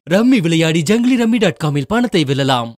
rummy விளையாடி Junglee rummy dot காமில் பணத்தை வெல்லலாம்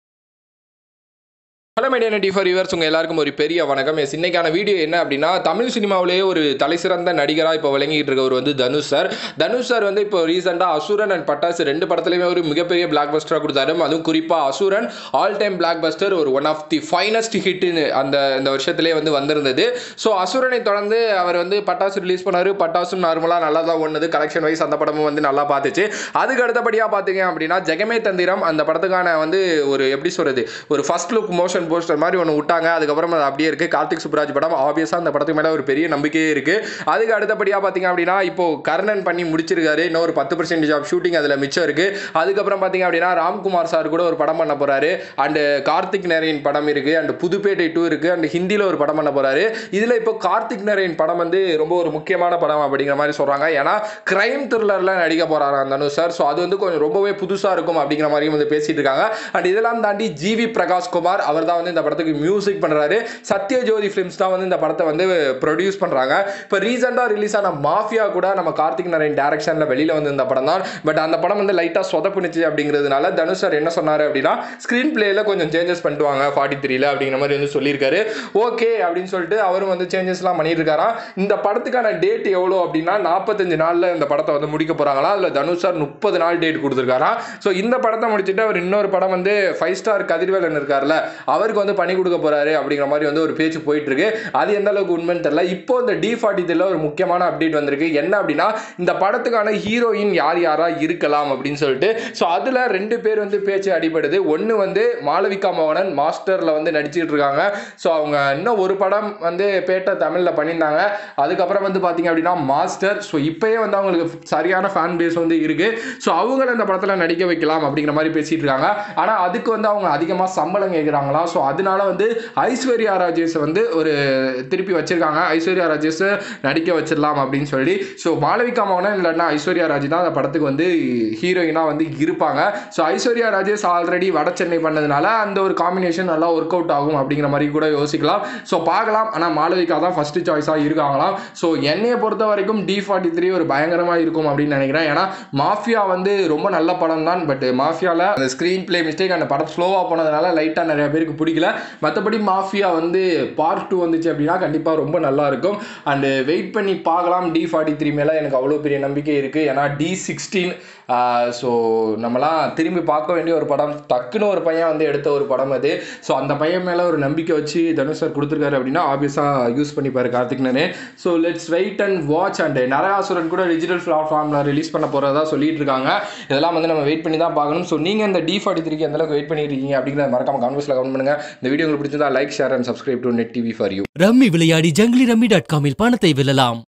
hello media Net TV for yours உங்கள் எல்லாருக்கும் ஒரு பெரிய வணக்கம் எஸ் இன்னைக்கான வீடியோ என்ன அப்படின்னா தமிழ் சினிமாவிலேயே ஒரு தலைசிறந்த நடிகராக இப்போ விளங்கிட்டு இருக்கவர் வந்து தனுஷ் சார் தனுஷ் சார் வந்து இப்போ ரீசெண்டாக அசுரன் அண்ட் பட்டாசு ரெண்டு படத்துலையுமே ஒரு மிகப்பெரிய பிளாக் பஸ்டராக கொடுத்தாரு அதுவும் குறிப்பாக அசுரன் ஆல் டைம் பிளாக் பஸ்டர் ஒரு ஒன் ஆஃப் தி ஃபைனஸ்ட் ஹிட்னு அந்த இந்த வருஷத்திலே வந்து வந்திருந்தது ஸோ அசுரனை தொடர்ந்து அவர் வந்து பட்டாசு ரிலீஸ் பண்ணார் பட்டாசும் நார்மலாக நல்லா தான் ஒன்றுது கலெக்ஷன் வைஸ் அந்த படமும் வந்து நல்லா பார்த்துச்சு அதுக்கு அடுத்தபடியாக பார்த்தீங்க அப்படின்னா ஜெகமே தந்திரம் அந்த படத்துக்கான வந்து ஒரு எப்படி சொல்கிறது ஒரு ஃபர்ஸ்ட் லுக் மோஷன் போஸ்டர் மாதிரி ஒன்று விட்டாங்க அதுக்கப்புறம் அது அப்படியே இருக்குது கார்த்திக் சுப்ராஜ் படம் ஆப்வியஸாக அந்த படத்துக்கு மேலே ஒரு பெரிய நம்பிக்கையே இருக்குது அதுக்கு அடுத்தபடியாக பார்த்தீங்க அப்படின்னா இப்போ கர்ணன் பண்ணி முடிச்சிருக்காரு இன்னும் ஒரு பத்து பர்சன்டேஜ் ஆஃப் ஷூட்டிங் அதில் மிச்சம் இருக்குது அதுக்கப்புறம் பார்த்தீங்க அப்படின்னா ராம்குமார் சார் கூட ஒரு படம் பண்ண போகிறாரு அண்டு கார்த்திக் நரேன் படம் இருக்குது அண்ட் புதுப்பேட்டை டூ இருக்குது அண்ட் ஹிந்தியில் ஒரு படம் பண்ண போகிறாரு இதில் இப்போ கார்த்திக் நரேன் படம் வந்து ரொம்ப ஒரு முக்கியமான படம் அப்படிங்கிற மாதிரி சொல்கிறாங்க ஏன்னா கிரைம் த்ரில்லரில் நடிக்க போகிறாராம் தனுஷ் சார் ஸோ அது வந்து கொஞ்சம் ரொம்பவே புதுசாக இருக்கும் அப்படிங்கிற மாதிரியும் வந்து பேசிட்டு இருக்காங்க அண்ட் இதெல்லாம் தாண்டி ஜிவி பிரகாஷ் குமார் அவர் தான் வந்து இந்த படத்துக்கு மியூசிக் பண்ணுறாரு சத்யஜோதி ஃபிலிம்ஸ் தான் வந்து இந்த படத்தை வந்து ப்ரொடியூஸ் பண்ணுறாங்க இப்போ ரீசெண்டாக ரிலீஸ் ஆன மாஃபியா கூட நம்ம கார்த்திக் நரேன் டேரக்ஷனில் வெளியில் வந்து இந்த படம் தான் பட் அந்த படம் வந்து லைட்டாக சொதப்புனுச்சு அப்படிங்கிறதுனால தனுஷ் சார் என்ன சொன்னார் அப்படின்னா ஸ்க்ரீன் பிளேயில் கொஞ்சம் சேஞ்சஸ் பண்ணிட்டு வாங்க ஃபார்ட்டி த்ரீல அப்படிங்கிற மாதிரி வந்து சொல்லியிருக்காரு ஓகே அப்படின்னு சொல்லிட்டு அவரும் வந்து சேஞ்சஸ்லாம் பண்ணிட்டு இருக்காராம் இந்த படத்துக்கான டேட் எவ்வளோ அப்படின்னா நாற்பத்தஞ்சு நாளில் இந்த படத்தை வந்து முடிக்க போகிறாங்களா அதில் தனுஷ் சார் முப்பது நாள் டேட் கொடுத்துருக்காராம் ஸோ இந்த படத்தை முடிச்சுட்டு அவர் இன்னொரு படம் வந்து ஃபைவ் ஸ்டார் கதிர்வேலன் இருக்கார்ல அவருக்கு வந்து பண்ணி கொடுக்க போறாரு அப்படிங்கிற மாதிரி வந்து ஒரு பேச்சு போயிட்டு இருக்கு அது எந்த அளவுக்கு உண்மைன்னு தெரியல இப்போ இந்த டி ஃபார்ட்டி த்ரீல ஒரு முக்கியமான அப்டேட் வந்திருக்கு என்ன அப்படின்னா இந்த படத்துக்கான ஹீரோயின் யார் யாரா இருக்கலாம் அப்படின்னு சொல்லிட்டு ஸோ அதில் ரெண்டு பேர் வந்து பேச்சு அடிபடுது ஒன்று வந்து மாளவிகா மோகனன் மாஸ்டரில் வந்து நடிச்சிட்டு இருக்காங்க ஸோ அவங்க இன்னும் ஒரு படம் வந்து பேட்ட தமிழில் பண்ணியிருந்தாங்க அதுக்கப்புறம் வந்து பார்த்தீங்க அப்படின்னா மாஸ்டர் ஸோ இப்போயே வந்து அவங்களுக்கு சரியான ஃபேன் பேஸ் வந்து இருக்கு ஸோ அவங்கள இந்த படத்தில் நடிக்க வைக்கலாம் அப்படிங்கிற மாதிரி பேசிட்டு இருக்காங்க ஆனால் அதுக்கு வந்து அவங்க அதிகமாக சம்பளம் கேட்குறாங்களா ஸோ அதனால வந்து ஐஸ்வர்யா ராஜேஷ் வந்து ஒரு திருப்பி வச்சிருக்காங்க ஐஸ்வர்யா ராஜேஷ் நடிக்க வச்சிடலாம் அப்படின்னு சொல்லி ஸோ மாளவிகா மோகனன் இல்லைன்னா ஐஸ்வர்யா ராஜ் தான் அந்த படத்துக்கு வந்து ஹீரோயினாக வந்து இருப்பாங்க ஸோ ஐஸ்வர்யா ராஜேஷ் ஆல்ரெடி வட சென்னை பண்ணதுனால அந்த ஒரு காம்பினேஷன் நல்லா ஒர்க் அவுட் ஆகும் அப்படிங்கிற மாதிரி கூட யோசிக்கலாம் ஸோ பார்க்கலாம் ஆனால் மாளவிகா தான் ஃபர்ஸ்ட் சாய்ஸாக இருக்காங்களாம் ஸோ என்னையை பொறுத்த வரைக்கும் டி ஃபார்ட்டி த்ரீ ஒரு பயங்கரமாக இருக்கும் அப்படின்னு நினைக்கிறேன் ஏன்னா மாஃபியா வந்து ரொம்ப நல்ல படம் தான் பட் மாஃபியாவில் அந்த ஸ்க்ரீன் பிளே மிஸ்டேக் அந்த படம் ஸ்லோவாக போனதுனால லைட்டாக நிறைய பேருக்கு பிடிக்கல மற்றபடி மாஃபியா வந்து பார்ட் டூ வந்துச்சு அப்படின்னா கண்டிப்பாக ரொம்ப நல்லா இருக்கும் அண்டு வெயிட் பண்ணி பார்க்கலாம் டி ஃபார்ட்டி த்ரீ மேலே எனக்கு அவ்வளோ பெரிய நம்பிக்கை இருக்குது ஏன்னா டி சிக்ஸ்டீன் ஸோ நம்மலாம் திரும்பி பார்க்க வேண்டிய ஒரு படம் டக்குன்னு ஒரு பையன் வந்து எடுத்த ஒரு படம் அது ஸோ அந்த பையன் மேலே ஒரு நம்பிக்கை வச்சு தனுஷ் சார் கொடுத்துருக்காரு அப்படின்னா ஆப்வியஸாக யூஸ் பண்ணிப்பாரு கார்த்திக் நானே so let's wait and watch and Naragasooran கூட டிஜிட்டல் பிளாட்ஃபார்மில் ரிலீஸ் பண்ண போகிறதா சொல்லிட்டு இருக்காங்க இதெல்லாம் வந்து நம்ம வெயிட் பண்ணி தான் பார்க்கணும் ஸோ நீங்கள் இந்த டி ஃபார்ட்டி த்ரீக்கு எந்த அளவுக்கு வெயிட் பண்ணிட்டு இருக்கீங்க அப்படிங்கிறத மறக்காம கமெண்ட்ஸில் கமெண்ட் பண்ணுங்க இந்த வீடியோ உங்களுக்கு பிடிச்சிருந்தா like share and subscribe to net TV for you rummy விளையாடி ஜங்கிலி ரம்மி டாட் காமில் பணத்தை வெல்லலாம்